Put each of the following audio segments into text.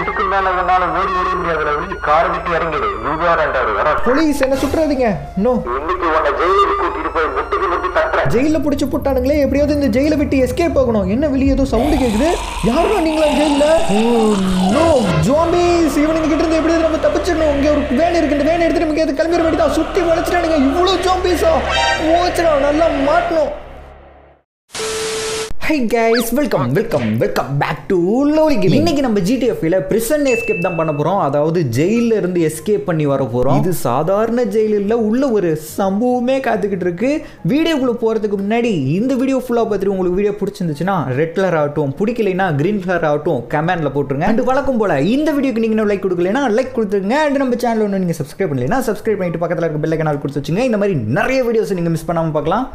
இதுக்கு மேல என்னால ஓடி ஓடி முடியாதுல வெளியே கார் விட்டு இறங்கிடு இவ்வாறாண்டாரு வர போலீஸ் என்ன சுட்டுறாதீங்க நோ இன்னைக்கு உன்னை ஜெயிலுக்கு கூட்டிட்டு போய் முட்டுக்கு முட்டி தட்டுறேன் ஜெயில பிடிச்சி போட்டானுங்களே எப்படியாவது இந்த ஜெயில விட்டு எஸ்கேப் ஆகணும் என்ன வெளியே ஏதோ சவுண்டு கேக்குது யாரும் நீங்களா ஜெயில நோ ஜாம்பிஸ் இவனுங்க கிட்ட இருந்து எப்படியாவது நம்ம தப்பிச்சிடணும் இங்க ஒரு வேன் இருக்கு இந்த வேன் எடுத்துட்டு நமக்கு எது கிளம்பிட வேண்டியதான் சுத்தி வளைச்சிட்டானுங்க இவ்வளவு ஜாம்பிஸா போச்சுடா நல்லா மாட்டணும் hi guys welcome welcome welcome back to லோலி கேம் இன்னைக்கு நம்ம ஜிடிஎஃப்ல பிரிசன் எஸ்கேப் தான் பண்ண போறோம் அதாவது ஜெயில இருந்து எஸ்கேப் பண்ணி வர போறோம் இது சாதாரண ஜெயில் இல்ல உள்ள ஒரு சம்பவமே காத்துக்கிட்டு இருக்கு வீடியோக்குள்ள போறதுக்கு முன்னாடி இந்த வீடியோ ஃபுல்லா பார்த்துட்டு உங்களுக்கு வீடியோ பிடிச்சிருந்துச்சுன்னா ரெட் கலர் ஆகட்டும் பிடிக்கலைன்னா கிரீன் கலர் ஆகட்டும் கமெண்ட்ல போட்டுருங்க அண்ட் வழக்கம் போல இந்த வீடியோக்கு நீங்க இன்னும் லைக் கொடுக்கலனா லைக் கொடுத்துருங்க அண்ட் நம்ம சேனல் ஒன்று நீங்க சப்ஸ்கிரைப் பண்ணலைன்னா சப்ஸ்கிரைப் பண்ணிட்டு பக்கத்துல இருக்க பெல் கனால் கொடுத்து வச்சுங்க இந்த மாதிரி நிறைய வீடியோஸ் நீங்க மிஸ் பண்ணாம பார்க்கலாம்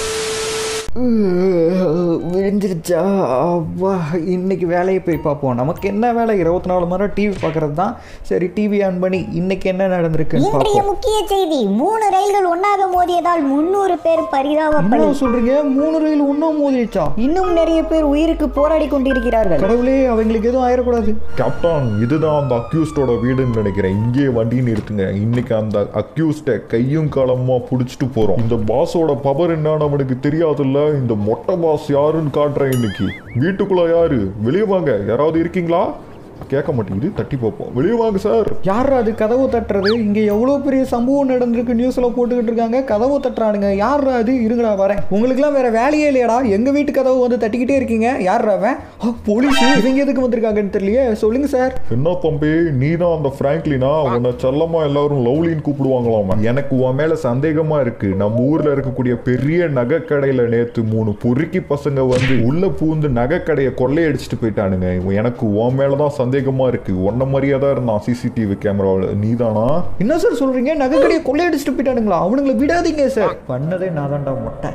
விழிஞ்சிருச்சா அப்பா இன்னைக்கு வேலையை போய் பார்ப்போம் நமக்கு என்ன வேலை இருபத்தி நாலு மணி நேரம் டிவி பார்க்கறது தான் சரி டிவி ஆன் பண்ணி இன்னைக்கு என்ன நடந்திருக்குன்னு இன்றைய பார்ப்போம் முக்கிய செய்தி மூணு ரயில்கள் ஒன்னாக மோதியதால் முன்னூறு பேர் பரிதாபப்படி என்ன சொல்றீங்க மூணு ரயில் ஒன்றும் மோதிடுச்சா இன்னும் நிறைய பேர் உயிருக்கு போராடி கொண்டிருக்கிறார்கள் கடவுளே அவங்களுக்கு எதுவும் ஆயிடக்கூடாது கேப்டன் இதுதான் அந்த அக்யூஸ்டோட வீடுன்னு நினைக்கிறேன் இங்கே வண்டி நிறுத்துங்க இன்னைக்கு அந்த அக்யூஸ்ட கையும் காலமா புடிச்சிட்டு போறோம் இந்த பாஸோட பவர் என்னன்னு அவனுக்கு தெரியாதுல்ல இந்த மொட்டை பாஸ் யாருன்னு காட்டுறேன் இன்னைக்கு வீட்டுக்குள்ள யாரு வெளியே வாங்க யாராவது இருக்கீங்களா கேட்க மாட்டேங்குது தட்டி பார்ப்போம் வெளியே வாங்க சார் யார் அது கதவு தட்டுறது இங்க எவ்வளவு பெரிய சம்பவம் நடந்திருக்கு நியூஸ்ல போட்டுக்கிட்டு இருக்காங்க கதவு தட்டுறானுங்க யார் அது இருங்கடா வரேன் உங்களுக்குலாம் வேற வேலையே இல்லையாடா எங்க வீட்டு கதவு வந்து தட்டிக்கிட்டே இருக்கீங்க யார் அவன் ஆ, போலீஸ் இவங்க எதுக்கு வந்திருக்காங்கன்னு தெரியலையே சொல்லுங்க சார் என்ன தம்பி நீ தான் அந்த பிராங்க்லினா உன்னை செல்லமா எல்லாரும் லவ்லின்னு கூப்பிடுவாங்களாமா எனக்கு உன் மேல சந்தேகமா இருக்கு நம்ம ஊர்ல இருக்கக்கூடிய பெரிய நகை கடையில நேத்து மூணு பொறுக்கி பசங்க வந்து உள்ள பூந்து நகை கடையை கொள்ளையடிச்சிட்டு போயிட்டானுங்க எனக்கு உன் மேலதான் சந்தேகமா இருக்கு உன்ன மாதிரியே தான் இருந்தான் சிசிடிவி கேமராவில் நீதானா என்ன சார் சொல்றீங்க நகை கடையை கொள்ளையடிச்சிட்டு போயிட்டானுங்களா அவனுங்களை விடாதீங்க சார் பண்ணதே நான் தான்டா மொட்டை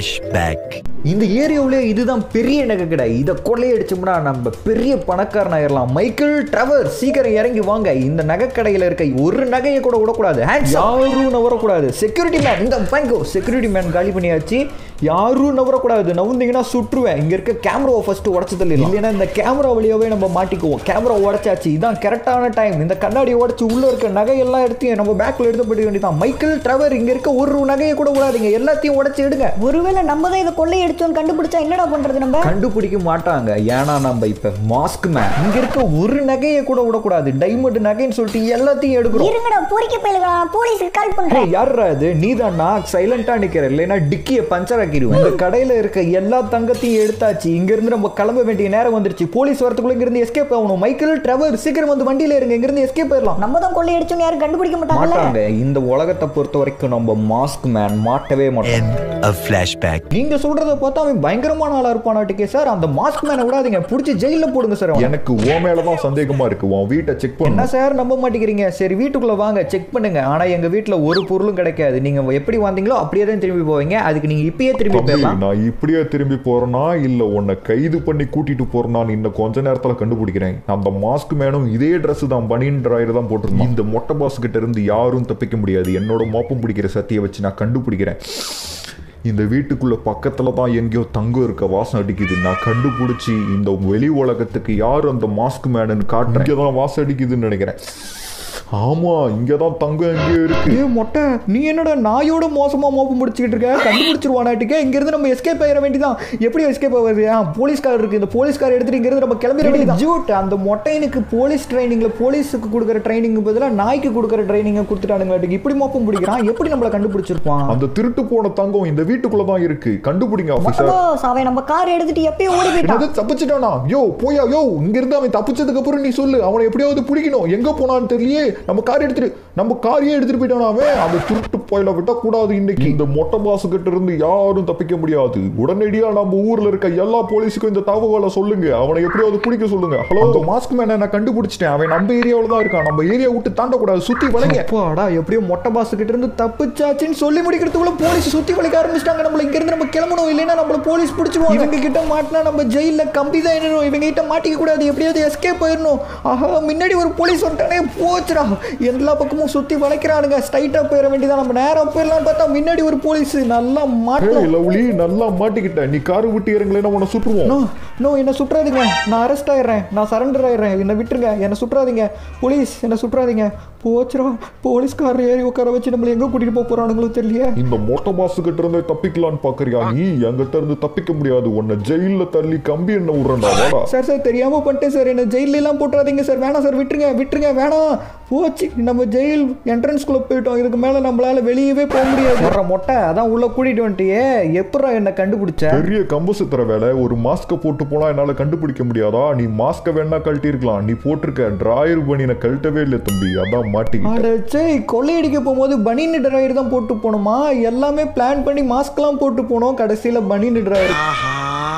இந்த ஏரியாவிலே இதுதான் பெரிய நகை கடை இதை கொள்ளையடிச்சோம்னா நம்ம பெரிய பணக்காரன் ஆயிரலாம் மைக்கேல் ட்ரவர் சீக்கிரம் இறங்கி வாங்க இந்த நகை கடையில இருக்க ஒரு நகையை கூட விடக்கூடாது Hands up. யாரும் நவரக்கூடாது செக்யூரிட்டி மேன் இந்த வாங்கிக்கோ செக்யூரிட்டி மேன் காலி பண்ணியாச்சு யாரும் நவரக்கூடாது நவுந்தீங்கன்னா சுற்றுவேன் இங்க இருக்க கேமராவை ஃபர்ஸ்ட் உடச்சு தள்ளிடலாம் இல்லைன்னா இந்த கேமரா வழியாவே நம்ம மாட்டிக்குவோம் கேமரா உடச்சாச்சு இதான் கரெக்டான டைம் இந்த கண்ணாடியை உடச்சு உள்ள இருக்க நகையெல்லாம் எடுத்து நம்ம பேக்ல எடுத்து போட வேண்டியதான் மைக்கேல் ட்ரவர் இங்க இருக்க ஒரு நகையை கூட விடாதீங்க எல்லாத்தையும் உடச்சு எடுங்க ஒருவேளை நம்ம தான் இதை கொள்ளையடிச்சோன்னு கண்டுபிடிச்சா என்னடா பண்றது நம்ம கண்டுபிடிக்க மாட்டாங்க ஏன்னா நம்ம இப்ப மாஸ்க் மேன் இங்க இருக்க ஒரு நகையை கூட விடக்கூடாது டைமண்ட் நகைன்னு சொல்லிட்டு எல்லாத்தையும் எடுக்கிறோம் இருங்கடா பொறிக்க பயிலுங்களா போலீஸுக்கு கால் பண்றேன் ஏய், யார்ரா இது நீதானா சைலண்டா நிக்கிற இல்லைன்னா டிக்கிய பஞ்சர் ஆக்கிடுவேன் இந்த கடையில இருக்க எல்லா தங்கத்தையும் எடுத்தாச்சு இங்க இருந்து நம்ம கிளம்ப வேண்டிய நேரம் வந்துருச்சு போலீஸ் வரதுக்குள்ள இங்க இருந்து எஸ்கேப் ஆகணும் மைக்கேல் ட்ரெவர் சீக்கிரம் வந்து வண்டியில இருங்க இங்க இருந்து எஸ்கேப் ஆயிடலாம் நம்ம தான் கொள்ளையடிச்சோன்னு யாரும் கண்டுபிடிக்க மாட்டாங்கல்ல மாட்டாங்க இந்த உலகத்தை பொறுத்த வரைக்கும் நம்ம மாஸ்க் மேன் மாட்டவே மாட்டோம் End of flashback. நீங்க சொல்றத பார்த்தா அவன் பயங்கரமான ஆளா இருப்பானாட்டுக்கே சார் அந்த மாஸ்க் மேனை விடாதீங்க புடிச்சு ஜெயில போடுங்க சார் அவனை. எனக்கு உன் மேலதான் சந்தேகமா இருக்கு உன் வீட்டை செக் என்ன பண்ணு சார் நம்ப மாட்டேங்கிறீங்க சரி வீட்டுக்குள்ள வாங்க செக் பண்ணுங்க ஆனா எங்க வீட்ல ஒரு பொருளும் கிடைக்காது நீங்க எப்படி வந்தீங்களோ அப்படியே தான் திரும்பி போவீங்க அதுக்கு நீங்க இப்பயே திரும்பி தம்பி போயிடலாம் நான் இப்படியே திரும்பி போறேனா இல்ல உன்னை கைது பண்ணி கூட்டிட்டு போறேனான்னு இன்னும் கொஞ்ச நேரத்துல கண்டுபிடிக்கிறேன் அந்த மாஸ்க் மேனும் இதே Dress தான் பனியன் டிராயர் தான் போட்டிருந்தான் இந்த மொட்டை பாஸ் கிட்ட இருந்து யாரும் தப்பிக்க முடியாது என்னோட மோப்பம் பிடிக்கிற சத்தியை வச்சு நான் கண்டுபிடிக்கிறேன் இந்த வீட்டுக்குள்ள பக்கத்துல தான் எங்கேயோ தங்கம் இருக்க வாசம் அடிக்குது நான் கண்டுபிடிச்சி இந்த வெளி உலகத்துக்கு யார் அந்த மாஸ்க் மேனுன்னு காட்டுறேன் இங்கே தான் வாசம் அடிக்குதுன்னு நினைக்கிறேன் ஆமா இங்கதான் தங்கம் எங்கேயோ இருக்கு ஏ மொட்டை நீ என்னடா நாயோட மோசமா மோப்பம் முடிச்சுக்கிட்டு இருக்க கண்டுபிடிச்சிருவானாட்டுக்கே இங்க இருந்து நம்ம எஸ்கேப் ஆயிட வேண்டியதான் எப்படி எஸ்கேப் ஆகுது ஆ போலீஸ்கார் இருக்கு இந்த போலீஸ்கார் எடுத்துட்டு இங்க இருந்து நம்ம கிளம்பிட வேண்டியது ஜூட் அந்த மொட்டையனுக்கு போலீஸ் ட்ரைனிங்ல போலீஸுக்கு கொடுக்குற ட்ரைனிங் பதிலா நாய்க்கு கொடுக்குற ட்ரைனிங்க கொடுத்துட்டானுங்களாட்டுக்கு இப்படி மோப்பம் பிடிக்கிறான் எப்படி நம்மள கண்டுபிடிச்சிருப்பான் அந்த திருட்டு போன தங்கம் இந்த வீட்டுக்குள்ள தான் இருக்கு கண்டுபிடிங்க ஆபீசர் பாஸ் அவன் நம்ம கார் எடுத்துட்டு எப்பயும் ஓடி போயிட்டான் என்னது தப்பிச்சிட்டானா யோ போயா யோ இங்க இருந்து அவன் தப்பிச்சதுக்கு அப்புறம் நீ சொல்லு அவனை எப்படியாவது பிடிக்கணும் எங்க போனான்னு தெரியலையே நம்ம கார் எடுத்துட்டு நம்ம காரையே எடுத்துட்டு போயிட்டானா அவன் அந்த திருட்டு போயில விட்ட கூடாது இன்னைக்கு இந்த மொட்டை பாசு கிட்ட இருந்து யாரும் தப்பிக்க முடியாது உடனடியா நம்ம ஊர்ல இருக்க எல்லா போலீஸுக்கும் இந்த தகவலை சொல்லுங்க அவனை எப்படியாவது பிடிக்க சொல்லுங்க ஹலோ அந்த மாஸ்க் மேன நான் கண்டுபிடிச்சிட்டேன் அவன் நம்ம ஏரியாவுல தான் இருக்கான் நம்ம ஏரியா விட்டு தாண்டக்கூடாது சுத்தி வளைங்க அப்பாடா எப்படியோ மொட்டை பாஸ் கிட்ட இருந்து தப்பிச்சாச்சுன்னு சொல்லி முடிக்கிறதுக்குள்ள போலீஸ் சுத்தி வளைக்க ஆரம்பிச்சிட்டாங்க நம்மள இங்க இருந்து நம்ம கிளம்பணும் இல்லைன்னா நம்மள போலீஸ் பிடிச்சிருவாங்க இவங்க கிட்ட மாட்டினா நம்ம ஜெயில கம்பி தான் என்னணும் இவங்க கிட்ட மாட்டிக்க கூடாது எப்படியாவது எஸ்கேப் ஆயிடணும் ஆஹா முன்னாடி ஒரு போலீஸ் வந்துட்டானே போச்சுடா எல்லா பக்கமும் சுத்தி வளைக்கிறானுங்க ஸ்ட்ரைட்டா போயிட வேண்டியதான் நம்ம நேரம் போயிடலாம் பார்த்தா முன்னாடி ஒரு போலீஸ் நல்லா மாட்டோம் ஏய் லவ்லி நல்லா மாட்டிக்கிட்ட நீ காரு விட்டு இறங்கலைன்னா உன்னை சுட்டுருவோம் நோ நோ என்னை சுற்றாதீங்க நான் அரெஸ்ட் ஆயிடுறேன் நான் சரண்டர் ஆயிடுறேன் என்னை விட்டுருங்க என்னை சுற்றாதீங்க போலீஸ் என்னை சுற்றாதீங்க போச்சுரா போலீஸ்காரர் ஏறி உட்கார வச்சு நம்மளை எங்கே கூட்டிகிட்டு போக போகிறானுங்களோ தெரியல இந்த மொட்டை பாசு கிட்ட இருந்து தப்பிக்கலான்னு பாக்குறியா நீ என்கிட்ட இருந்து தப்பிக்க முடியாது உன்னை ஜெயில தள்ளி கம்பி என்ன விடுறா வாடா சார் சார் தெரியாமல் பண்ணிட்டேன் சார் என்னை ஜெயில்ல எல்லாம் போட்டுறாதீங்க சார் வேணாம் சார் விட்டுருங்க விட்டுருங்க வேணாம் போச்சு நம்ம ஜெயில் என்ட்ரன்ஸ்குள்ளே போயிட்டோம் இதுக்கு மேலே நம்மளால வெளியவே போக முடியாது வர்ற மொட்டை அதான் உள்ளே கூட்டிகிட்டு வந்துட்டியே எப்படா என்னை கண்டுபிடிச்ச பெரிய கம்பு சுத்துற வேலை ஒரு மாஸ்க போட்டு போனா என்னால கண்டுபிடிக்க முடியாதா நீ மாஸ்க வேணா கழட்டி இருக்கலாம் நீ போட்டிருக்க டிராயர் பனியனை கழட்டவே இல்லை தம்பி அதான் மாட்டிக்கிட்ட அடச்சே கொள்ளையடிக்க போகும்போது பனின் டிரைவர் தான் போட்டு போனோமா எல்லாமே பிளான் பண்ணி மாஸ்க்லாம் போட்டு போனோம் கடைசியில் பனின் டிரைவர் ஆஹா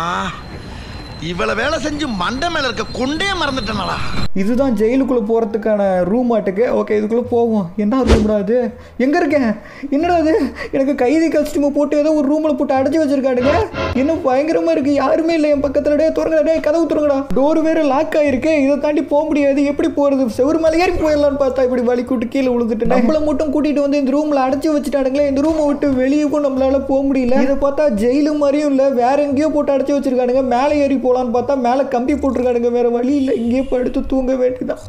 இவ்வளவு வேலை செஞ்சு மண்டை மேல இருக்க கொண்டே மறந்துட்டேனடா இதுதான் ஜெயிலுக்குள்ளே போகிறதுக்கான ரூம் ஆட்டுக்கு ஓகே இதுக்குள்ளே போவோம் என்ன ரூம்டா அது எங்கே இருக்கேன் என்னடா அது எனக்கு கைதி கஸ்டமர் போட்டு ஏதோ ஒரு ரூமில் போட்டு அடைச்சி வச்சிருக்கானுங்க இன்னும் பயங்கரமாக இருக்குது யாருமே இல்லை என் பக்கத்தில் டே திறங்கடா டே கதவு திறங்கடா டோர் வேறு லாக் ஆயிருக்கு இதை தாண்டி போக முடியாது எப்படி போகிறது செவ்வறு மேலே ஏறி போயிடலான்னு பார்த்தா இப்படி வலி கூட்டு கீழே விழுந்துட்டு நம்மளை மட்டும் கூட்டிகிட்டு வந்து இந்த ரூமில் அடைச்சி வச்சுட்டானுங்களே இந்த ரூமை விட்டு வெளியவும் நம்மளால போக முடியல இதை பார்த்தா ஜெயிலு மாதிரியும் இல்லை வேற எங்கேயோ போட்டு அடைச்சி வச்சிருக்கானுங்க மேலே ஏறி போகலான்னு பார்த்தா மேலே கம்பி போட்டிருக்கானுங்க வேற வழி இல்லை இங்கேயே படுத்து தூங்க வேண்டியதான்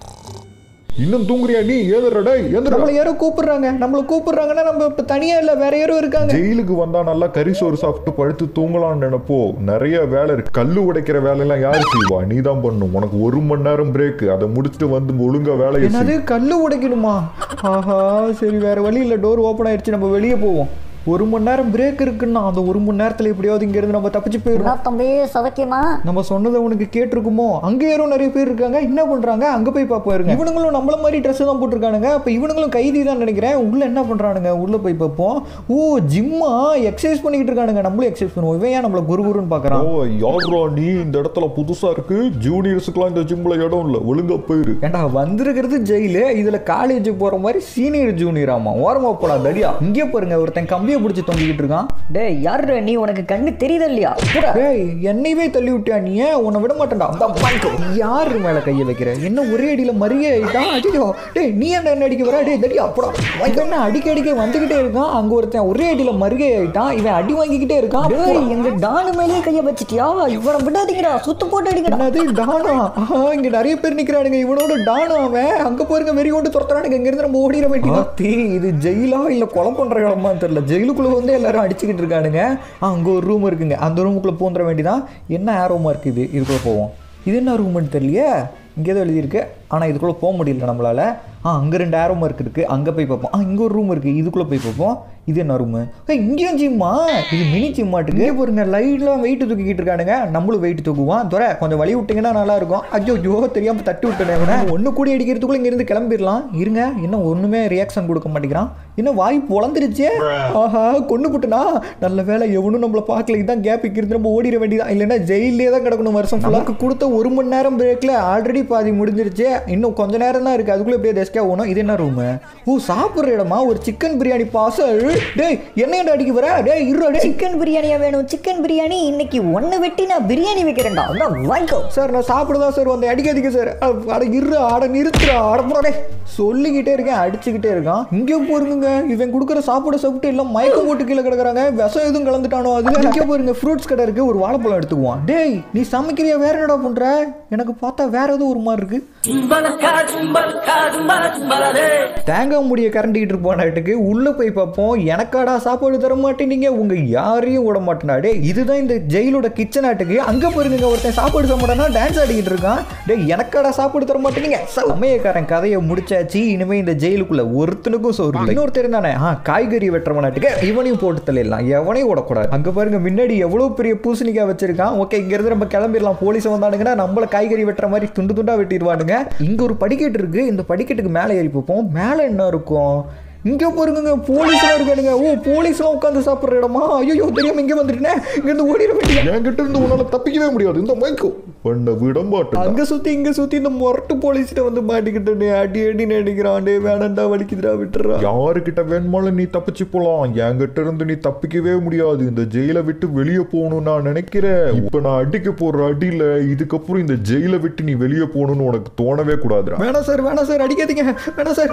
இன்னும் தூங்குறியா நீ ஏதுறடா ஏந்திரடா நம்மளை யாரோ கூப்பிடுறாங்க நம்மளை கூப்பிடுறாங்கன்னா நம்ம இப்போ தனியாக இல்லை வேற யாரோ இருக்காங்க ஜெயிலுக்கு வந்தா நல்லா கறி சோறு சாப்பிட்டு படுத்து தூங்கலாம்னு நினைப்போ நிறைய வேலை இருக்கு கல்லு உடைக்கிற வேலையெல்லாம் யாரு செய்வா நீ தான் பண்ணும் உனக்கு ஒரு மணி நேரம் பிரேக் அதை முடிச்சுட்டு வந்து ஒழுங்கா வேலையை என்னது செய். கல்லு உடைக்கணுமா ஆஹா சரி வேற வழி இல்லை டோர் ஓப்பன் ஆயிடுச்சு நம்ம வெளியே போவோம் ஒரு மணி நேரம் பிரேக் இருக்குன்னா அந்த ஒரு மணி நேரத்தில் எப்படியாவது இங்கேருந்து நம்ம தப்பிச்சு போயிடணும் என்ன தம்பி சதக்கியமா நம்ம சொன்னதை உனக்கு கேட்டிருக்குமோ அங்கே யாரோ நிறைய பேர் இருக்காங்க என்ன பண்றாங்க அங்க போய் பார்ப்போம் இருங்க இவனுங்களும் நம்மள மாதிரி ட்ரெஸ் தான் போட்டிருக்கானுங்க அப்ப இவனுங்களும் கைதி தான் நினைக்கிறேன் உள்ள என்ன பண்றானுங்க உள்ள போய் பார்ப்போம் ஓ ஜிம்மா எக்ஸசைஸ் பண்ணிக்கிட்டு இருக்கானுங்க நம்மளும் எக்ஸசைஸ் பண்ணுவோம் இவன் ஏன் நம்மள குரு குருன்னு பார்க்கறான் ஓ யாரா நீ இந்த இடத்துல புதுசா இருக்கு ஜூனியர்ஸுக்குலாம் இந்த ஜிம்ல இடம் இல்ல ஒழுங்கா போயிரு ஏண்டா வந்திருக்கிறது ஜெயிலு இதுல காலேஜ் போற மாதிரி சீனியர் ஜூனியர் ஆமா ஓரமா போடா தடியா இங்கே பாருங்க ஒருத்தன் கம்பியை பிடிச்சி தொங்கிக்கிட்டு இருக்கான் டேய் யாரு நீ உனக்கு கண்ணு தெரியுதா இல்லையா போடா. டேய் என்னையவே தள்ளி விட்டியா நீ ஏன் உன்னை விட மாட்டேன்டா அந்த பாய்க்கோ யாரு மேல கையை வைக்கிற என்ன ஒரே அடியில மறிய ஆயிட்டான் அடிக்கோ டேய் நீ என்ன என்ன அடிக்க வர டேய் தடி அப்படா இவன் என்ன அடிக்க அடிக்க வந்துகிட்டே இருக்கான் அங்க ஒருத்தன் ஒரே அடியில மறிய ஆயிட்டான் இவன் அடி வாங்கிக்கிட்டே இருக்கான் டேய் எங்க டானு மேலேயே கைய வச்சிட்டியா இவனை விடாதீங்கடா சுத்து போட்டு அடிக்கடா என்னது டானா ஆஹா, இங்க நிறைய பேர் நிக்கிறானுங்க இவனோட டானா அவன் அங்க போயிருங்க வெறி கொண்டு துரத்துறானுங்க இங்க இருந்து நம்ம ஓடிட வேண்டியதான் தீ இது ஜெயிலா இல்ல கொலை பண்ற இடமான்னு தெரியல ஜெயிலுக்குள்ள வந்து எல்லாரும் அடிச்சுக்கிட்டு இருக்கானுங்க ஆ, அங்க ஒரு ரூம் இருக்குங்க அந்த ரூமுக்குள்ள பூந்துட வேண்டியதான் என்ன ஆரோமா இருக்கு இது இதுக்குள்ள போவோம் இது என்ன ரூம்னு தெரியலையே இங்கே ஏதோ எழுதியிருக்கு ஆனால் இதுக்குள்ளே போக முடியல நம்மளால ஆ அங்கே ரெண்டு ஆரோ மார்க் இருக்குது அங்கே போய் பார்ப்போம் ஆ இங்கே ஒரு ரூம் இருக்குது இதுக்குள்ளே போய் பார்ப்போம் இது என்ன ரூமு ஏய் இங்கேயும் ஜிம்மா இது மினி ஜிம்மாட்டுக்கு இங்கே பாருங்க லைட்லாம் வெயிட் தூக்கிக்கிட்டு இருக்கானுங்க நம்மளும் வெயிட் தூக்குவான் துறை கொஞ்சம் வழி விட்டிங்கன்னா நல்லா இருக்கும் ஐயோ ஐயோ தெரியாமல் தட்டி விட்டேன் ஒன்று கூடி அடிக்கிறதுக்குள்ள இங்கேருந்து கிளம்பிடலாம் இருங்க இன்னும் ஒன்றுமே ரியாக்ஷன் கொடுக்க மாட்டேங்கிறான் இன்னும் வாய் பொழந்துருச்சே ஆஹா கொண்டு புட்டுனா நல்ல வேலை எவனும் நம்மளை பார்க்கல இதான் கேப் இருந்து நம்ம ஓடிட வேண்டியதான் இல்லைன்னா ஜெயிலே தான் கிடக்கணும் வருஷம் ஃபுல்லாக கொடுத்த ஒரு மணி நேரம் பிரேக்கில் ஆல்ரெடி பாதி முடிஞ்சிருச்சு இன்னும் கொஞ்ச நேரம் தான் இருக்குது அதுக்குள்ளே எப்படியே டெஸ்கே ஆகணும் இது என்ன ரூமு ஓ சாப்பிட்ற இடமா ஒரு சிக்கன் பிரியாணி பார்சல் டேய் என்ன ஏன்டா அடிக்க வர டேய் இருடா டேய் சிக்கன் பிரியாணியா வேணும் சிக்கன் பிரியாணி இன்னைக்கு ஒன்னு வெட்டி நான் பிரியாணி வைக்கிறேன்டா அதான் வாங்கிக்கோ சார் நான் சாப்பிட தான் சார் வந்தேன் அடிக்காதீங்க சார் அ- அட இரு அட நிறுத்துறா அட போடே சொல்லிக்கிட்டே இருக்கேன் அடிச்சுக்கிட்டே இருக்கான் இங்கே போருங்க இவன் கொடுக்குற சாப்பாடு சாப்பிட்டு எல்லாம் மயக்கம் போட்டு கீழே கிடக்குறாங்க விஷம் எதுவும் கலந்துட்டானோ அது இங்கே போருங்க ஃப்ரூட்ஸ் கடை இருக்கு ஒரு வாழைப்பழம் எடுத்துக்குவான் டேய் நீ சமைக்கிறியா வேற என்னடா பண்ற எனக்கு பார்த்தா வேற ஏதோ ஒரு மாதிரி இருக்கு தேங்காய் முடிய கரண்டிக்கிட்டு இருப்பானாட்டுக்கு உள்ள போய் பார்ப்போம் எனக்காடா சாப்பாடு தர மாட்டேனீங்க உங்க யாரையும் விட மாட்டேனா டே இதுதான் இந்த ஜெயிலோட கிச்சன் ஆட்டுக்கு அங்க பாருங்க ஒருத்தன் சாப்பாடு சாப்பிடானா டான்ஸ் ஆடிக்கிட்டு இருக்கான் டேய் எனக்காடா சாப்பாடு தர மாட்டேனீங்க சமயக்காரன் கதையை முடிச்சாச்சு இனிமே இந்த ஜெயிலுக்குள்ள ஒருத்தனுக்கும் சோறு இல்லை. இன்னொருத்தர் தானே ஆ காய்கறி வெட்டுறவனாட்டுக்கு இவனையும் போட்டு தள்ளிடலாம் எவனையும் விடக்கூடாது அங்க பாருங்க முன்னாடி எவ்வளவு பெரிய பூசணிக்காய் வச்சிருக்கான் ஓகே இங்க இருந்து நம்ம கிளம்பிடலாம் போலீஸ் வந்தானுங்கன்னா நம்மள காய்கறி வெட்டுற மாதிரி துண்டு துண்டா வெட்டிடுவானுங்க இங்க ஒரு படிக்கட்டு இருக்கு இந்த படிக்கட்டுக்கு மேலே ஏறி பார்ப்போம் மேலே என்ன இருக்கும் இங்க பாருங்க போலீஸ்லாம் இருக்கானுங்க ஓ போலீஸ்லாம் உட்காந்து சாப்பிடுற இடமா ஐயோ தெரியாம இங்க வந்துட்டேன் இங்க இருந்து ஓடிட வேண்டிய என்கிட்ட இருந்து உன்னால தப்பிக்கவே முடியாது இந்த மைக்கோ பண்ண விட மாட்டேன் அங்க சுத்தி இங்க சுத்தி இந்த மொரட்டு போலீஸ்கிட்ட வந்து மாட்டிக்கிட்டே அடி அடி நடிக்கிறான் டே வேணாண்டா வலிக்குதுடா விட்டுறா யாருக்கிட்ட வேணுமாலும் நீ தப்பிச்சு போலாம் என்கிட்ட இருந்து நீ தப்பிக்கவே முடியாது இந்த ஜெயிலை விட்டு வெளியே போகணும்னு நான் நினைக்கிறேன் இப்ப நான் அடிக்க போற அடியில இதுக்கப்புறம் இந்த ஜெயிலை விட்டு நீ வெளியே போகணும்னு உனக்கு தோணவே கூடாதுடா வேணாம் சார் வேணாம் சார் அடிக்காதீங்க வேணாம் சார்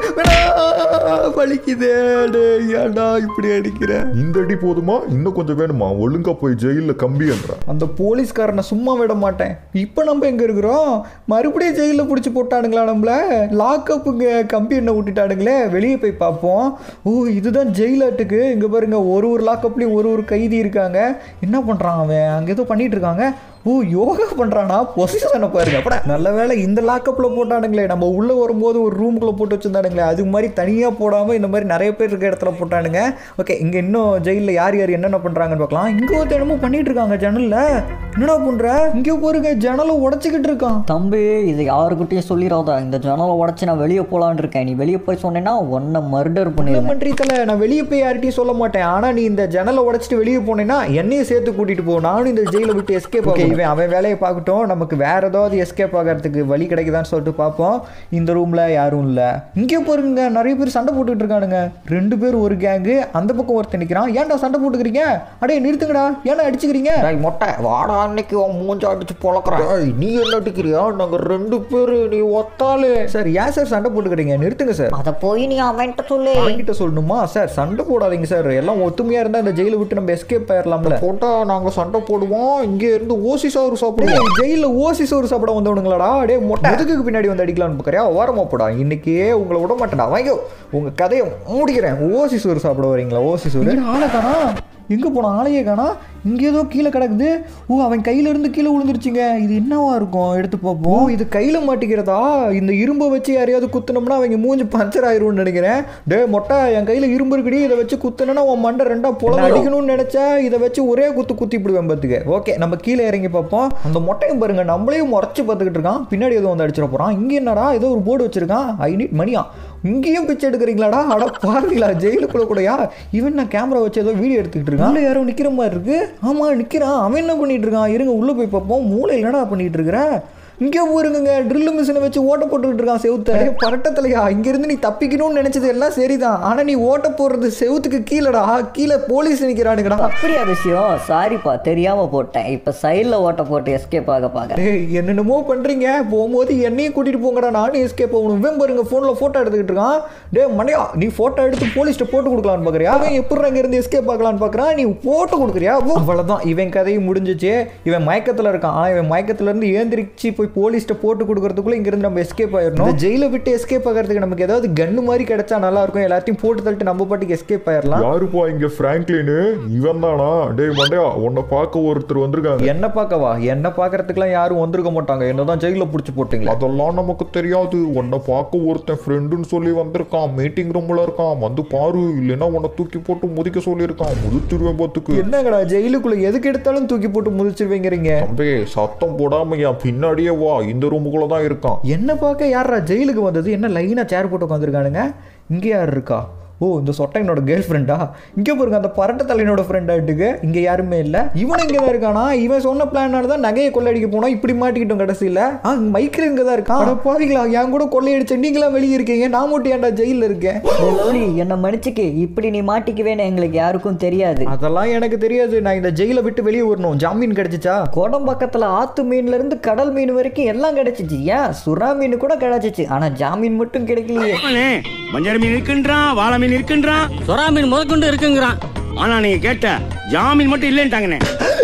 வேணாம் வலிக்குதே டே ஏன்டா இப்படி அடிக்கிற இந்த அடி போதுமா இன்னும் கொஞ்சம் வேணுமா ஒழுங்கா போய் ஜெயில கம்பி என்றா அந்த போலீஸ்காரனை சும்மா விட மாட்டேன் இப்போ நம்ம எங்க இருக்கிறோம் மறுபடியும் ஜெயிலில் பிடிச்சி போட்டானுங்களா நம்மள லாக்கப்புங்க கம்பி என்ன விட்டுட்டானுங்களே வெளியே போய் பார்ப்போம் ஓ இதுதான் ஜெயிலாட்டுக்கு இங்கே பாருங்க ஒரு ஒரு லாக்கப்லேயும் ஒரு ஒரு கைதி இருக்காங்க என்ன பண்ணுறான் அவன் அங்கே ஏதோ பண்ணிட்டு இருக்காங்க ஓ யோகா பண்ணுறானா பொசிஷனை பாருங்க அப்படா நல்ல வேளை இந்த லாக்கப்பில் போட்டானுங்களே நம்ம உள்ளே வரும்போது ஒரு ரூமுக்குள்ளே போட்டு வச்சுருந்தானுங்களே அது மாதிரி தனியாக போடாமல் இந்த மாதிரி நிறைய பேர் இருக்க இடத்துல போட்டானுங்க ஓகே இங்கே இன்னும் ஜெயிலில் யார் யார் என்னென்ன பண்ணுறாங்கன்னு பார்க்கலாம் இங்கே ஒருத்தர் என்னமோ பண்ணிட்டு இருக்காங்க ஜன்னலில் என்னடா பண்ணுற இங்கே பாருங்க ஜன்னலை உடச்சிக்கிட்டு இருக்கான் தம்பி இது யாருக்கிட்டையும் சொல்லிடாத இந்த ஜன்னலை உடச்சி நான் வெளியே போகலான்னு இருக்கேன் நீ வெளியே போய் சொன்னேன்னா உன்னை மர்டர் பண்ணிடுவேன் பண்றீ தல நான் வெளியே போய் யார்கிட்டயும் சொல்ல மாட்டேன் ஆனா நீ இந்த ஜன்னலை உடைச்சிட்டு வெளியே போனேன்னா என்னையும் சேர்த்து கூட்டிட்டு போ நானும் இந்த ஜெயில விட்டு எஸ்கேப் ஆகும் இவன் அவன் வேலையை பார்க்கட்டும் நமக்கு வேற ஏதாவது எஸ்கேப் ஆகிறதுக்கு வழி கிடைக்குதான்னு சொல்லிட்டு பார்ப்போம் இந்த ரூம்ல யாரும் இல்ல இங்கே பாருங்க நிறைய பேர் சண்டை போட்டுக்கிட்டு இருக்கானுங்க ரெண்டு பேர் ஒரு கேங்கு அந்த பக்கம் ஒருத்தன் நிக்கிறான் ஏன்டா சண்டை போட்டுக்கிறீங்க அடே நிறுத்துங்கடா ஏன்டா அடிச்சுக்கிறீங்க மொட்டை வாடா அன்னைக்கு மூஞ்சா அடிச்சு பொழக்கிறேன் நீ என்ன அடிக்கிறியா நாங்க ரெண்டு பேரு நீ ஒத்தாலே சார் ஏன் சார் சண்டை போட்டுக்கிறீங்க நிறுத்துங்க சார் அதை போய் நீ அவன்கிட்ட சொல்லு அவன்கிட்ட சொல்லணுமா சார் சண்டை போடாதீங்க சார் எல்லாம் ஒத்துமையா இருந்தா இந்த ஜெயில விட்டு நம்ம எஸ்கேப் ஆயிரலாம்ல போட்டா நாங்க சண்டை போடுவோம் இங்க இருந்து ஓசி சோறு சாப்பிடுவோம் ஜெயில ஓசி சோறு சாப்பிட வந்தவனுங்களாடா டே மொட்டை எதுக்கு பின்னாடி வந்து அடிக்கலாம்னு பாக்கறியா ஓரமா போடா இன்னைக்கே உங்களை விட மாட்டேடா வாங்கோ உங்க கதையை மூடிக்கிறேன் ஓசி சோறு சாப்பிட வரீங்களா ஓசி சோறு ஆளை காணா எங்க போனா ஆளையே காணா இங்க ஏதோ கீழே கிடக்குது ஓ அவன் கையில இருந்து கீழே விழுந்துருச்சுங்க இது என்னவா இருக்கும் எடுத்து பார்ப்போம் இது கையில மாட்டிக்கிறதா இந்த இரும்பை வச்சு யாரையாவது குத்துனோம்னா அவங்க மூஞ்சி பஞ்சர் ஆயிரும்னு நினைக்கிறேன் டே மொட்டை என் கையில இரும்பு இருக்குடி இதை வச்சு குத்துனா உன் மண்டை ரெண்டா புல அடிக்கணும்னு நினைச்சா இதை வச்சு ஒரே குத்து குத்தி விடுவேன் பார்த்துக்க ஓகே நம்ம கீழே இறங்கி பார்ப்போம் அந்த மொட்டையும் பாருங்க நம்மளையும் முறைச்சு பார்த்துக்கிட்டு இருக்கான் பின்னாடி ஏதோ வந்து அடிச்சிட போறான் இங்க என்னடா ஏதோ ஒரு போர்டு வச்சிருக்கான் ஐ நீட் மணியா இங்கேயும் பிச்சை எடுக்கிறீங்களாடா அட பாருங்களா ஜெயிலுக்குள்ள கூடயா இவன் நான் கேமரா வச்சு ஏதோ வீடியோ எடுத்துக்கிட்டு இருக்கான் உள்ள யாரோ நிக்கிற மாதிரி இருக்கு ஆமா நிக்கிறான் அவன் என்ன பண்ணிட்டு இருக்கான் இருங்க உள்ள போய் பார்ப்போம் மூளை என்னடா பண்ணிட்டு இருக்கிற இங்கே போருங்க ட்ரில் மிஷினை வச்சு ஓட்ட போட்டுக்கிட்டு இருக்கான் செவுத்த பரட்டத்திலையா இங்கிருந்து நீ தப்பிக்கணும்னு நினைச்சது எல்லாம் சரிதான் ஆனா நீ ஓட்ட போடுறது செவுத்துக்கு கீழடா கீழே போலீஸ் நிக்கிறானுங்கடா அப்படியா விஷயம் சாரிப்பா தெரியாம போட்டேன் இப்போ சைடில் ஓட்ட போட்டு எஸ்கேப் ஆக பார்க்குறேன் ஏய் என்னென்னமோ பண்றீங்க போகும்போது என்னையும் கூட்டிட்டு போங்கடா நானும் எஸ்கேப் ஆகணும் இவன் பாருங்க போன்ல போட்டோ எடுத்துக்கிட்டு இருக்கான் டே மண்டையா நீ போட்டோ எடுத்து போலீஸ்ட்ட போட்டு கொடுக்கலான்னு பாக்குறியா அவன் எப்படி அங்க இருந்து எஸ்கேப் ஆகலான்னு பாக்குறான் நீ போட்டு கொடுக்குறியா போ. அவ்வளவுதான் இவன் கதையும் முடிஞ்சிச்சு இவன் மயக்கத்துல இருக்கான் ஆனா இவன் மயக்கத்துல இருந்து ஏந்திரிச்சு போய் போலீஸ்ட்ட போட்டு கொடுக்கறதுக்குள்ள இங்க இருந்து நம்ம எஸ்கேப் ஆயிடணும் இந்த ஜெயில விட்டு எஸ்கேப் ஆகிறதுக்கு நமக்கு ஏதாவது கன்னு மாதிரி கிடைச்சா நல்லா இருக்கும் எல்லாத்தையும் போட்டு தள்ளிட்டு நம்ம பாட்டுக்கு எஸ்கேப் ஆயிடலாம் யாருப்பா இங்க பிராங்க்லின் இவன் தானா டேய் மண்டையா உன்னை பார்க்க ஒருத்தர் வந்திருக்காங்க என்ன பார்க்கவா என்ன பார்க்கறதுக்குலாம் யாரும் வந்திருக்க மாட்டாங்க என்னதான் ஜெயில பிடிச்சி போட்டீங்களா அதெல்லாம் நமக்கு தெரியாது உன்னை பார்க்க ஒருத்தன் ஃப்ரெண்டுன்னு சொல்லி வந்திருக்கான் மீட்டிங் ரூம்ல இருக்கான் வந்து பாரு இல்லைன்னா உன்னை தூக்கி போட்டு முதிக்க சொல்லியிருக்கான் முதிச்சிருவேன் பார்த்துக்கு என்னங்கடா ஜெயிலுக்குள்ள எதுக்கு எடுத்தாலும் தூக்கி போட்டு முதிச்சிருவீங்கிறீங்க தம்பி சத்தம் போடாம என் பின்னாடியே வா இந்த ரூமுக்குள்ள தான் இருக்கான் என்ன பார்க்க யாரா ஜெயிலுக்கு வந்தது என்ன லைனா சேர் போட்டு உட்காந்துருக்கானுங்க இங்கே யார் இருக்கா ஓ இந்த சொட்டையனோட கேர்ள் ஃப்ரெண்டா இங்கே பாருங்க அந்த பரட்ட தலையனோட ஃப்ரெண்டாட்டுக்கு இங்கே யாருமே இல்லை இவன் இங்கே தான் இருக்கானா இவன் சொன்ன பிளானால தான் நகையை கொள்ளையடிக்க போனோம் இப்படி மாட்டிக்கிட்டோம் கடைசியில் ஆ மைக்கில் இங்கே தான் இருக்கான் அட பாவிங்களா என் கூட கொள்ளையடிச்ச நீங்களாம் வெளியே இருக்கீங்க நான் மட்டும் ஏன்டா ஜெயிலில் இருக்கேன் டேய் லவ்லி என்னை மன்னிச்சுக்கு இப்படி நீ மாட்டிக்குவேன்னு எங்களுக்கு யாருக்கும் தெரியாது அதெல்லாம் எனக்கு தெரியாது நான் இந்த ஜெயிலை விட்டு வெளியே வரணும் ஜாமீன் கிடைச்சிச்சா கோடம் பக்கத்துல ஆத்து மீன்ல இருந்து கடல் மீன் வரைக்கும் எல்லாம் கிடைச்சிச்சு ஏன் சுறா மீன் கூட கிடைச்சிச்சு ஆனா ஜாமீன் மட்டும் கிடைக்கலையே அவனே, மஞ்சள் மீன் இருக்குன்றான் வாழை மீன் இருக்குன்றான் சொரா மீன் முதற்கொண்டு இருக்குங்கிறான் ஆனா நீங்க கேட்ட ஜாமீன் மட்டும் இல்லைன்ட்டாங்கண்ணே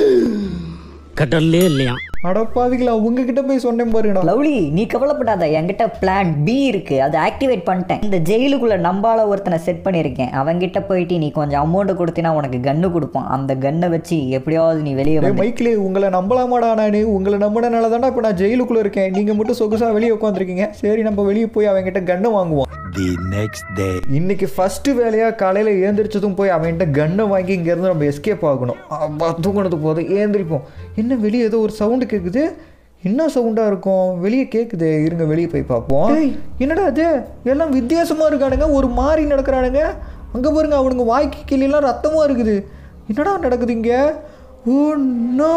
கடல்லே இல்லையா அடப்பாவிகளா உங்ககிட்ட போய் சொன்னேன் பாருங்கடா லவ்லி நீ கவலைப்படாத என்கிட்ட பிளான் பி இருக்கு அதை ஆக்டிவேட் பண்ணிட்டேன் இந்த ஜெயிலுக்குள்ள நம்பால ஒருத்தனை செட் பண்ணியிருக்கேன் அவன்கிட்ட போயிட்டு நீ கொஞ்சம் அமௌண்ட் கொடுத்தினா உனக்கு கன்னு கொடுப்பான் அந்த கன்னை வச்சு எப்படியாவது நீ வெளியே ஏய் வந்து மைக்கிலே உங்களை நம்பலாமாடா நானு உங்களை நம்பினனால தானே இப்போ நான் ஜெயிலுக்குள்ள இருக்கேன் நீங்க மட்டும் சொகுசா வெளியே உட்காந்துருக்கீங்க சரி நம்ம வெளியே போய் அவன்கிட்ட கன்னை வாங்குவோம் The next day. இன்னைக்கு ஃபர்ஸ்ட் வேலையா காலையில ஏந்திரிச்சதும் போய் அவன்கிட்ட கன்னை வாங்கி இங்க இருந்து நம்ம எஸ்கேப் ஆகணும் அப்பா, தூங்குனது போதும் ஏந்திரிப்போம் என்ன வெளியே ஏதோ ஒரு சவுண்டு கேட்குது என்ன சவுண்டா இருக்கும் வெளியே கேக்குது இருங்க வெளியே போய் பார்ப்போம் ஏய், என்னடா அது எல்லாம் வித்தியாசமா இருக்கானுங்க ஒரு மாதிரி நடக்கிறானுங்க அங்க பாருங்க அவனுங்க வாய்க்கு கீழெல்லாம் ரத்தமா இருக்குது என்னடா நடக்குது இங்க ஓ நோ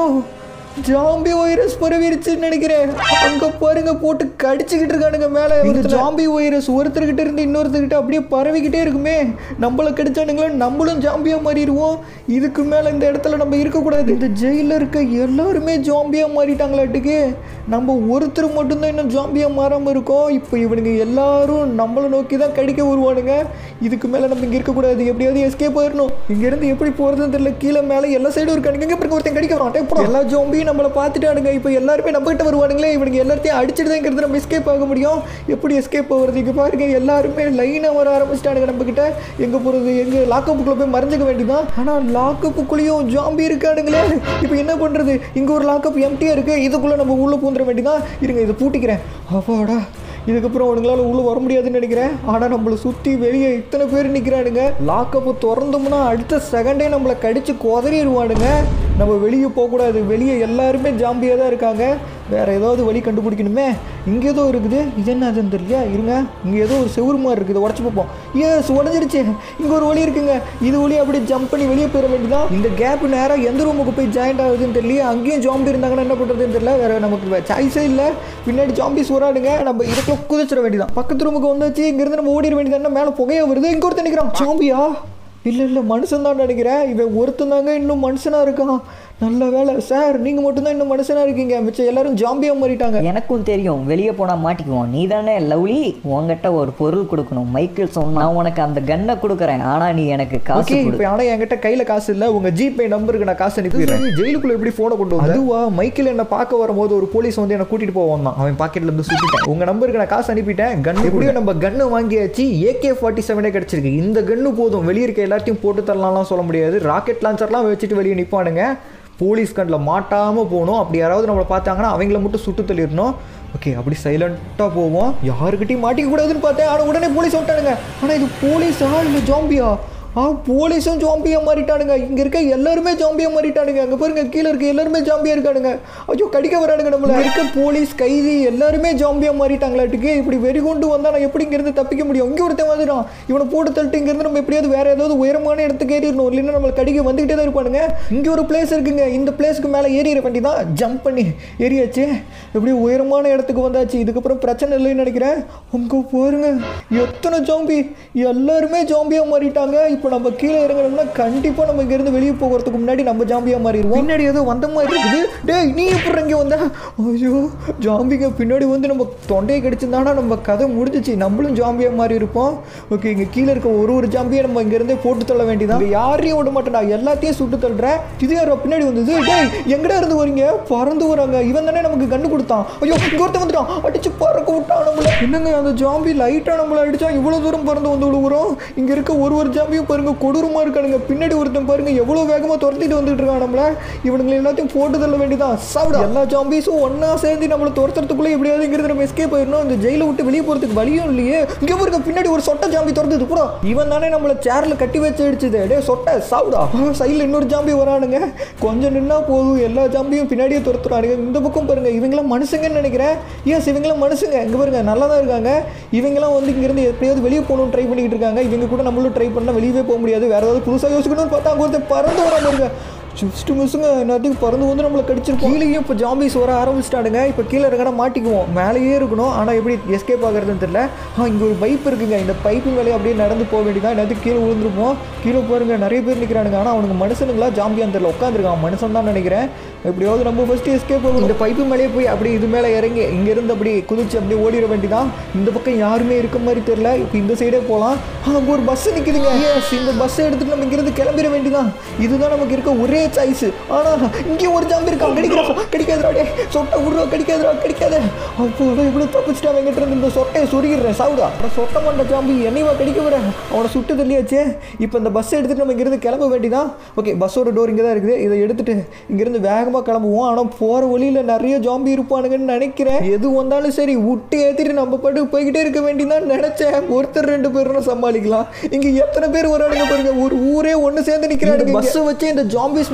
ஜாம்பி வைரஸ் பரவிருச்சுன்னு நினைக்கிறேன் அங்க பாருங்க போட்டு கடிச்சுக்கிட்டு இருக்கானுங்க மேல இந்த ஜாம்பி வைரஸ் ஒருத்தர்கிட்ட இருந்து இன்னொருத்தர்கிட்ட அப்படியே பரவிக்கிட்டே இருக்குமே நம்மள கடிச்சானுங்களா நம்மளும் ஜாம்பியா மாறிடுவோம் இதுக்கு மேல இந்த இடத்துல நம்ம இருக்கக்கூடாது இந்த ஜெயில இருக்க எல்லாருமே ஜாம்பியா மாறிட்டாங்களாட்டுக்கு நம்ம ஒருத்தர் மட்டும்தான் இன்னும் ஜாம்பியா மாறாம இருக்கோம் இப்போ இவனுங்க எல்லாரும் நம்மளை நோக்கி தான் கடிக்க வருவானுங்க இதுக்கு மேல நம்ம இங்க இருக்கக்கூடாது எப்படியாவது எஸ்கேப் ஆயிடணும் இங்க இருந்து எப்படி போறதுன்னு தெரியல கீழே மேல எல்லா சைடும் இருக்கானுங்க இங்க பாருங்க ஒருத்தன் கடிக்க வரான் டேய், போடா. எல்லா ஜாம்பியும் நம்மளை பார்த்துட்டானுங்க இப்போ எல்லாருமே நம்ம கிட்ட வருவானுங்களே இவனுங்க எல்லாத்தையும் அடிச்சிடுதுங்கிறது நம்ம எஸ்கேப் ஆக முடியும் எப்படி எஸ்கேப் ஆகுறது இங்க பாருங்க எல்லாருமே லைனா வர ஆரம்பிச்சிட்டானுங்க நம்ம கிட்ட எங்க போறது எங்க லாக்கப்புக்குள்ள போய் மறைஞ்சிக்க வேண்டியதான் ஆனா லாக்கப்புக்குள்ளேயும் ஜாம்பி இருக்கானுங்களே இப்போ என்ன பண்றது இங்க ஒரு லாக்கப் எம்டியா இருக்கு இதுக்குள்ள நம்ம உள்ள பூந்துட வேண்டியதான் இருங்க இதை பூட்டிக்கிறேன் அப்பாடா இதுக்கப்புறம் அவனுங்களால உள்ள வர முடியாதுன்னு நினைக்கிறேன் ஆனால் நம்மளை சுற்றி வெளியே இத்தனை பேர் நிற்கிறானுங்க லாக்கப்பு திறந்தோம்னா அடுத்த செகண்டே நம்மளை கடிச்சு குதறிடுவானுங்க நம்ம வெளியே போகக்கூடாது வெளியே எல்லாருமே ஜாம்பியாக தான் இருக்காங்க வேற ஏதாவது வழி கண்டுபிடிக்கணுமே இங்கே ஏதோ இருக்குது இது என்ன அதுன்னு தெரியல இருங்க இங்கே ஏதோ ஒரு செவுரு மாதிரி இருக்குது உடச்சி பார்ப்போம் ஏஸ் உடஞ்சிருச்சு இங்கே ஒரு வழி இருக்குங்க இது வழி அப்படியே ஜம்ப் பண்ணி வெளியே போயிட வேண்டியதான் இந்த கேப் நேராக எந்த ரூமுக்கு போய் ஜாயிண்ட் ஆகுதுன்னு தெரியல அங்கேயும் ஜாம்பி இருந்தாங்கன்னா என்ன பண்ணுறதுன்னு தெரியல வேற நமக்கு சாய்ஸே இல்லை பின்னாடி ஜாம்பிஸ் வராடுங்க நம்ம இதுக்குள்ள குதிச்சிட வேண்டியதான் பக்கத்து ரூமுக்கு வந்தாச்சு இங்கேருந்து நம்ம ஓடிட வேண்டியதான் மேலே புகையா வருது இங்கே ஒருத்தன் நிற்கிறான் ஜாம்பியா இல்லை இல்லை மனுஷன் தான் நினைக்கிறேன் இவன் ஒருத்தன் தாங்க இன்னும் மனுஷனாக இருக்கான் நல்ல வேலை சார் நீங்கள் மட்டும்தான் இன்னும் மனுஷனாக இருக்கீங்க மிச்சம் எல்லாரும் ஜாம்பியாக மாறிட்டாங்க எனக்கும் தெரியும் வெளியே போனால் மாட்டிக்குவோம் நீ தானே லவ்லி உங்ககிட்ட ஒரு பொருள் கொடுக்கணும் மைக்கேல் சொன்னா நான் உனக்கு அந்த கன்னை கொடுக்குறேன் ஆனால் நீ எனக்கு காசு ஓகே கொடு இப்போ ஆனால் என்கிட்ட கையில் காசு இல்லை உங்க ஜிபே நம்பருக்கு நான் காசு அனுப்பிடுறேன் ஜெயிலுக்குள்ள எப்படி ஃபோனை கொண்டு வந்து அதுவா மைக்கில் என்ன பார்க்க வரும்போது ஒரு போலீஸ் வந்து என்ன கூட்டிட்டு போவான் தான் அவன் பாக்கெட்ல இருந்து சுட்டிட்டேன் உங்க நம்பருக்கு நான் காசு அனுப்பிட்டேன் கன் எப்படியோ நம்ம கன்னு வாங்கியாச்சு ஏகே ஃபார்ட்டி செவனே கிடைச்சிருக்கு இந்த கன்னு போதும் வெளியே இருக்க எல்லாத்தையும் போட்டு தரலாம்லாம் சொல்ல முடியாது ராக்கெட் லான்ச்சர்லாம் வச்சுட்டு வெளியே நிற்பானுங்க போலீஸ் கண்ணில் மாட்டாமல் போகணும் அப்படி யாராவது நம்மளை பார்த்தாங்கன்னா அவங்கள மட்டும் சுட்டு தள்ளிடணும் ஓகே அப்படி சைலண்ட்டாக போவோம் யாருக்கிட்டையும் மாட்டிக்க கூடாதுன்னு பார்த்தேன் ஆனால் உடனே போலீஸ் விட்டானுங்க ஆனால் இது போலீஸா இல்லை ஜாம்பியா ஆ போலீஸும் ஜாம்பியா மாறிட்டானுங்க இங்க இருக்க எல்லாருமே ஜாம்பியா மாறிட்டானுங்க அங்க பாருங்க கீழே இருக்க எல்லாருமே ஜாம்பியா இருக்கானுங்க ஐயோ கடிக்க வரானுங்க நம்மள இருக்க போலீஸ் கைதி எல்லாருமே ஜாம்பியா மாறிட்டாங்களாட்டுக்கு இப்படி வெறி கொண்டு வந்தா நான் எப்படி இங்க இருந்து தப்பிக்க முடியும் இங்க ஒருத்தன் வந்துட்டான் இவனை போட்டு தள்ளிட்டு இங்க இருந்து நம்ம எப்படியாவது வேற ஏதாவது உயரமான இடத்துக்கு ஏறிடணும் இல்லைன்னா நம்மள கடிக்க வந்துகிட்டே தான் இருப்பானுங்க இங்க ஒரு பிளேஸ் இருக்குங்க இந்த பிளேஸ்க்கு மேல ஏறிட வேண்டியதான் ஜம்ப் பண்ணி ஏறியாச்சு எப்படி உயரமான இடத்துக்கு வந்தாச்சு இதுக்கப்புறம் பிரச்சனை இல்லைன்னு நினைக்கிறேன் உங்க பாருங்க எத்தனை ஜாம்பி எல்லாருமே ஜாம்பியா மாறிட்டாங்க இப்போ நம்ம கீழே இறங்கணும்னா கண்டிப்பா நம்ம இங்க இருந்து வெளியே போகிறதுக்கு முன்னாடி நம்ம ஜாம்பியா மாறிடுவோம் பின்னாடி ஏதோ வந்த மாதிரி இருக்குது டேய் நீ எப்படி இங்க வந்த ஐயோ ஜாம்பிங்க பின்னாடி வந்து நம்ம தொண்டையை கடிச்சிருந்தானா நம்ம கதை முடிஞ்சிச்சு நம்மளும் ஜாம்பியா மாறி இருப்போம் ஓகே இங்க கீழே இருக்க ஒரு ஒரு ஜாம்பியை நம்ம இங்க இருந்தே போட்டு தள்ள வேண்டியதான் இங்க யாரையும் விட மாட்டேன்டா எல்லாத்தையும் சுட்டு தள்ளுறேன் இது யாரோ பின்னாடி வந்தது டேய் எங்கடா இருந்து வரீங்க பறந்து வராங்க இவன் தானே நமக்கு கண்ணு கொடுத்தான் ஐயோ இங்க ஒருத்தன் வந்துட்டான் அடிச்சு பறக்க விட்டான் நம்மள என்னங்க அந்த ஜாம்பி லைட்டா நம்மள அடிச்சா இவ்வளவு தூரம் பறந்து வந்து விழுகுறோம் இங்க இருக்க ஒரு ஒரு ஜாம்பியும் பாருங்க கொடூரமா இருக்கானுங்க பின்னாடி ஒருத்தன் பாருங்க எவ்வளவு வேகமா துரத்திட்டு வந்துட்டு இருக்கான் நம்மள இவனுங்களை எல்லாத்தையும் போட்டு தள்ள வேண்டியதான் சாப்பிட எல்லா ஜாம்பிஸும் ஒண்ணா சேர்ந்து நம்மள துரத்துறதுக்குள்ள எப்படியாவது இங்கிருந்து நம்ம எஸ்கேப் ஆயிடணும் இந்த ஜெயில விட்டு வெளியே போறதுக்கு வழியும் இல்லையே இங்க பாருங்க பின்னாடி ஒரு சொட்ட ஜாம்பி துரத்துது கூட இவன் தானே நம்மள சேர்ல கட்டி வச்சு அடிச்சது டே சொட்ட சாவுடா சைடுல இன்னொரு ஜாம்பி வரானுங்க கொஞ்சம் நின்னா போதும் எல்லா ஜாம்பியும் பின்னாடியே துரத்துறானுங்க இந்த பக்கம் பாருங்க இவங்களாம் மனுஷங்கன்னு நினைக்கிறேன் எஸ் இவங்களாம் மனுஷங்க இங்க பாருங்க நல்லா தான் இருக்காங்க இவங்கெல்லாம் வந்து இங்கிருந்து எப்படியாவது வெளியே போகணும்னு ட்ரை பண்ணிக்கிட்டு இருக்காங்க இவங்க கூட நம்மளும் ட்ரை பண்ணால் வெளியவே போக முடியாது வேற ஏதாவது புதுசாக யோசிக்கணும்னு பார்த்தா அங்கே ஒருத்தர் பறந்து வராம இருங்க ஜஸ்ட் மிஸ்ஸுங்க என்னத்துக்கு பறந்து வந்து நம்மளை கடிச்சிருப்போம் கீழேயும் இப்போ ஜாம்பிஸ் வர ஆரம்பிச்சிட்டானுங்க இப்போ கீழே இருக்கனா மாட்டிக்குவோம் மேலேயே இருக்கணும் ஆனால் எப்படி எஸ்கேப் ஆகுறதுன்னு தெரியல ஆ இங்கே ஒரு பைப் இருக்குங்க இந்த பைப்பு மேலே அப்படியே நடந்து போக வேண்டியதான் என்னத்துக்கு கீழே விழுந்துருப்போம் கீழே பாருங்க நிறைய பேர் நிற்கிறானுங்க ஆனால் அவனுக்கு மனுஷனுங்களா ஜாம்பியான்னு தெரியல உட்காந்துருக்கான் மனுஷன் தான் நினைக்கிறேன் எப்படியாவது நம்ம ஃபர்ஸ்ட் எஸ்கேப் ஆகும் இந்த பைப்பு மேலே போய் அப்படி இது மேலே இறங்கி இங்கேருந்து அப்படி குதிச்சு அப்படியே ஓடிட வேண்டியதான் இந்த பக்கம் யாருமே இருக்க மாதிரி தெரியல இப்போ இந்த சைடே போகலாம் அங்கே ஒரு பஸ் நிற்குதுங்க எஸ் இந்த பஸ்ஸை எடுத்துட்டு நம்ம இங்கிருந்து கிளம்பிட வேண்டியதான் இதுதான் நமக்கு இருக்க ஒரே சாய்ஸ் ஆனால் இங்கே ஒரு ஜாம்பி இருக்கான் கிடைக்கிறான் கிடைக்காதுடா டே சொட்டை விடுறா கிடைக்காதுடா கிடைக்காது அப்போ இவ்வளோ தப்பிச்சுட்டு அவன் கிட்ட இருந்து இந்த சொட்டையை சொருகிடுறேன் சாவுடா அப்புறம் சொட்ட மண்ட ஜாம்பி என்னைவா கடிக்க விட அவனை சுட்டு தள்ளியாச்சே இப்போ இந்த பஸ் எடுத்துட்டு நம்ம இங்கிருந்து கிளம்ப வேண்டியதான் ஓகே பஸ்ஸோட டோர் இங்கே தான் இருக்குது இதை எடுத்துட்டு இங்கிருந்து வேகமாக கிளம்புவோம் ஆனால் போகிற வழியில் நிறைய ஜாம்பி இருப்பானுங்கன்னு நினைக்கிறேன் எது வந்தாலும் சரி விட்டு ஏற்றிட்டு நம்ம பாட்டு போய்கிட்டே இருக்க வேண்டியதான் நினைச்சேன் ஒருத்தர் ரெண்டு பேரும் சமாளிக்கலாம் இங்கே எத்தனை பேர் வரானுங்க பாருங்க ஒரு ஊரே ஒன்று சேர்ந்து நிற்கிறானுங்க பஸ்ஸை வச்சு இந்த ஜாம்பிஸ்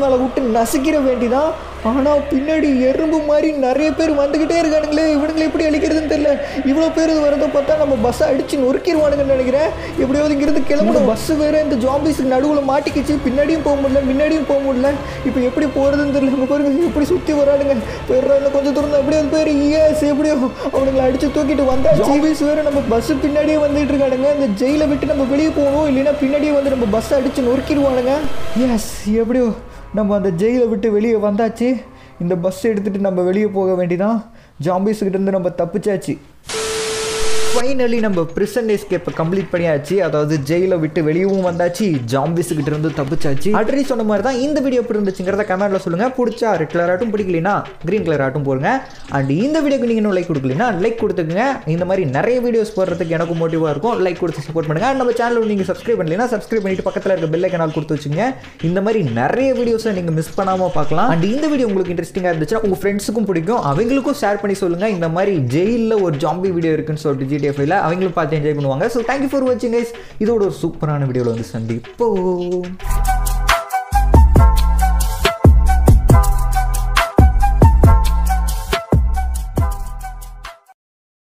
மேலே விட்டு நசுக்கிற வேண்டிதான் ஆனால் பின்னாடி எறும்பு மாதிரி நிறைய பேர் வந்துக்கிட்டே இருக்கானுங்களே இவனுங்களை எப்படி அழிக்கிறதுன்னு தெரியல இவ்வளோ பேர் இது வரதை பார்த்தா நம்ம பஸ்ஸை அடிச்சு நொறுக்கிடுவானுங்கன்னு நினைக்கிறேன் எப்படியாவது இங்கிருந்து கிளம்பணும் பஸ் வேற இந்த ஜாம்பிஸுக்கு நடுவில் மாட்டிக்கிச்சு பின்னாடியும் போக முடியல முன்னாடியும் போக முடியல இப்போ எப்படி போகிறதுன்னு தெரியல இங்க பாருங்க எப்படி சுற்றி வரானுங்க போயிடுறாங்க கொஞ்சம் தூரம் தான் எப்படியாவது பேர் இயஸ் எப்படியோ அவனுங்களை அடிச்சு தூக்கிட்டு வந்தா ஜாம்பிஸ் வேற நம்ம பஸ் பின்னாடியே வந்துட்டு இருக்கானுங்க இந்த ஜெயிலை விட்டு நம்ம வெளியே போகணும் இல்லைன்னா பின்னாடியே வந்து நம்ம பஸ்ஸை அடிச்சு நொறுக்கிடுவானுங்க எஸ் எப்படியோ நம்ம அந்த ஜெயிலை விட்டு வெளியே வந்தாச்சு இந்த பஸ் எடுத்துகிட்டு நம்ம வெளியே போக வேண்டிதான் ஜாம்பிஸ்கிட்ட இருந்து நம்ம தப்பிச்சாச்சு ஃபைனலி நம்ம பிரிசன் எஸ்கேப்பை கம்ப்ளீட் பண்ணியாச்சு அதாவது ஜெயிலை விட்டு வெளியவும் வந்தாச்சு ஜாம்பிஸ் கிட்ட இருந்து தப்பிச்சாச்சு ஆல்ரெடி சொன்ன மாதிரி தான் இந்த வீடியோ எப்படி இருந்துச்சுங்கிறத கமெண்ட்ல சொல்லுங்க பிடிச்சா ரெட் கலர் ஆட்டும் பிடிக்கலனா கிரீன் கலர் ஆட்டும் போடுங்க அண்ட் இந்த வீடியோக்கு நீங்கள் இன்னும் லைக் கொடுக்கலனா லைக் கொடுத்துக்குங்க இந்த மாதிரி நிறைய வீடியோஸ் போடுறதுக்கு எனக்கும் மோட்டிவாக இருக்கும் லைக் கொடுத்து சப்போர்ட் பண்ணுங்க And நம்ம சேனல் நீங்கள் சப்ஸ்கிரைப் பண்ணலைன்னா சப்ஸ்கிரைப் பண்ணிட்டு பக்கத்தில் இருக்க பெல் ஐக்கனால் கொடுத்து வச்சுங்க இந்த மாதிரி நிறைய வீடியோஸை நீங்கள் மிஸ் பண்ணாமல் பார்க்கலாம் அண்ட் இந்த வீடியோ உங்களுக்கு இன்ட்ரெஸ்டிங்காக இருந்துச்சுன்னா உங்கள் ஃப்ரெண்ட்ஸுக்கும் பிடிக்கும் அவங்களுக்கும் ஷேர் பண்ணி சொல்லுங்க இந்த மாதிரி ஜெயிலில் ஒரு ஜாம்பி வீடியோ இருக்குன்னு சொல்லிட்டு ஜிடிஎஃப்ல அவங்களும் பார்த்து என்ஜாய் பண்ணுவாங்க ஸோ தேங்க்யூ ஃபார் வாட்சிங் கைஸ் இதோட ஒரு சூப்பரான வீடியோவில் வந்து சந்திப்போம்